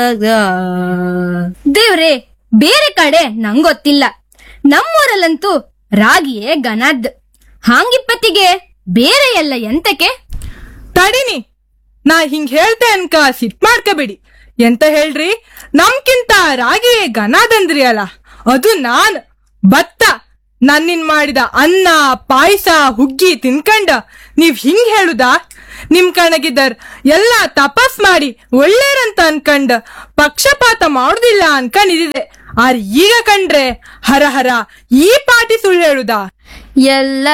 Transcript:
ದೇವ್ರೆ ಬೇರೆ ಕಡೆ ನಂಗೊತ್ತಿಲ್ಲ ನಮ್ಮೂರಲ್ಲಂತೂ ರಾಗಿಯೇ ಗನದ್ ಹಾಂಗಿಪ್ಪತ್ತಿಗೆ ಬೇರೆ ಎಲ್ಲ ಎಂತಕ್ಕೆ ತಡಿನಿ ನಾ ಹಿಂಗ್ ಹೇಳ್ತೆ ಅನ್ಕ ಸಿಟ್ ಮಾಡ್ಕಬೇಡಿ ಎಂತ ಹೇಳ್ರಿ ನಮ್ಕಿಂತ ರಾಗಿಯೇ ಗನಾದಂದ್ರಿ ಅಲ್ಲ ಅದು ನಾನ್ ಭತ್ತ ನನ್ನಿನ್ ಮಾಡಿದ ಅನ್ನ ಪಾಯಸ ಹುಗ್ಗಿ ತಿನ್ಕಂಡ ನೀವ್ ಹಿಂಗ್ ಹೇಳುದಾ ನಿಮ್ ಕಣಗಿದ್ದರ್ ಎಲ್ಲ ತಪಸ್ ಮಾಡಿ ಒಳ್ಳೇರಂತ ಅನ್ಕಂಡ್ ಪಕ್ಷಪಾತ ಮಾಡುದಿಲ್ಲ ಅನ್ಕೊಂಡಿದ್ದೆ ಆರ್ ಈಗ ಕಂಡ್ರೆ ಹರ ಹರ ಈ ಪಾಟಿ ಸುಳ್ಳು ಹೇಳುದಾ ಎಲ್ಲ